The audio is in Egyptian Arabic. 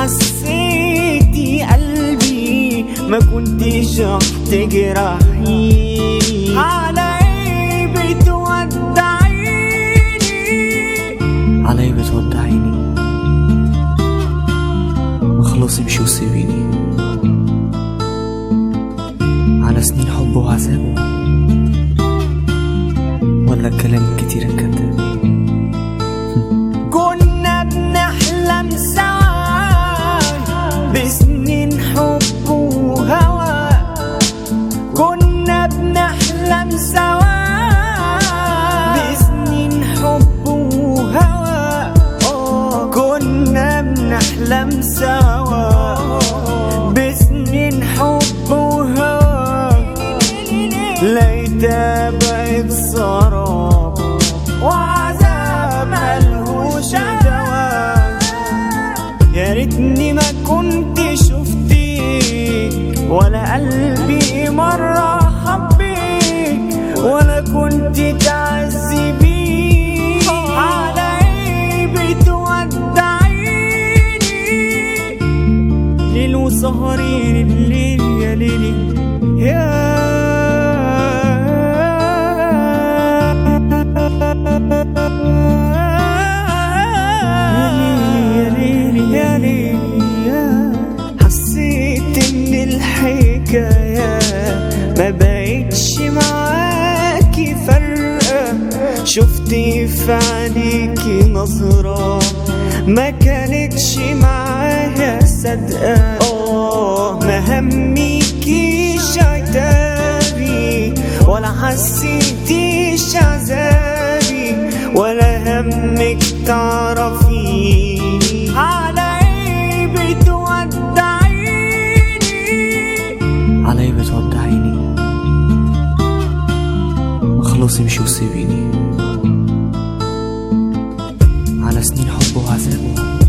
حسيتي قلبي ما كنتش رح تجرحي على ايه بتودعيني علي بتودعيني ما خلص امشي وسيبيني على سنين حب وعذاب ولا الكلام الكتير الكذاب كنا بنحلم سوا بسنين حب وهوى كنا بنحلم سوا بسنين حب وهوى آه، كنا بنحلم سوا بسنين حب وهوى ليتها بقت سراب وعذاب ملهوش دواء يا ريتني ما كنت شفتك ولا قلبي مرة حبيك ولا كنت تعذبيك على ايه بتودعيني ليل وسهرين الليل يا ليلي يا يا ليلي يا ليلي يا حسيت ان الحكاية ما بقتش معاكي فارقة شفتي في عينيكي نظرة ما كانتش معايا صدقة اه ما هميكيش عتابي ولا حسيتيش عذابي ولا همك تعرفي على ايه بتودعيني علي بتودعيني ما خلص امشي وسيبيني على سنين حب وعذاب